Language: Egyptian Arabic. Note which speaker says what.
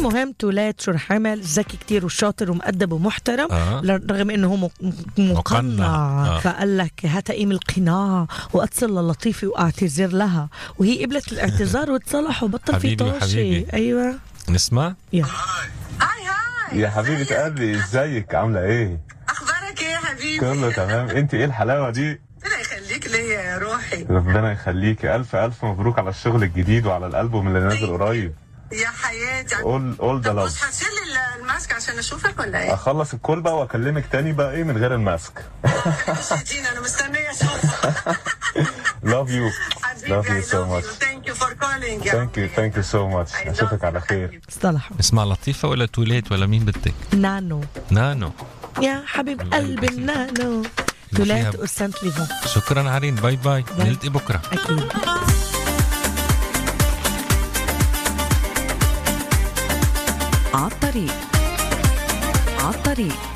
Speaker 1: المهم تولاد شو رح عمل ذكي كتير وشاطر ومؤدب ومحترم
Speaker 2: آه.
Speaker 1: رغم انه هو م- م-
Speaker 2: مقنع.
Speaker 1: مقنع
Speaker 2: آه.
Speaker 1: فقال لك هات قيم القناع واتصل للطيفه واعتذر لها وهي قبلت الاعتذار وتصلح وبطل في
Speaker 2: حبيبي
Speaker 1: طوشي
Speaker 2: وحبيبي.
Speaker 1: ايوه
Speaker 2: نسمع
Speaker 1: يا
Speaker 3: هاي هاي
Speaker 4: يا حبيبة قلبي ازيك عاملة ايه؟
Speaker 3: اخبارك ايه يا حبيبي
Speaker 4: كله تمام انت ايه الحلاوة دي؟
Speaker 3: ربنا يخليك ليا يا روحي
Speaker 4: ربنا يخليكي الف الف مبروك على الشغل الجديد وعلى الالبوم اللي نازل قريب
Speaker 3: يا حياتي
Speaker 4: all all the
Speaker 3: طب
Speaker 4: love
Speaker 3: بص هتشيل لي الماسك عشان اشوفك ولا ايه؟
Speaker 4: اخلص الكول بقى واكلمك تاني بقى ايه من غير الماسك
Speaker 3: شدينا انا مستنيه اشوفك
Speaker 4: love you
Speaker 3: حبيبي
Speaker 4: love you so much
Speaker 3: ثانك يو فور كولينج
Speaker 4: thank you thank you so much اشوفك على خير
Speaker 1: اصطلحوا
Speaker 2: نسمع لطيفة ولا توليت ولا مين بدك
Speaker 1: نانو
Speaker 2: نانو
Speaker 1: يا حبيب قلبي النانو
Speaker 2: فيها-
Speaker 1: تولاد وسانت ليفون
Speaker 2: شكرا عرين باي باي
Speaker 1: باي.
Speaker 2: نلتقي بكرة
Speaker 1: اكيد
Speaker 5: عالطريق عالطريق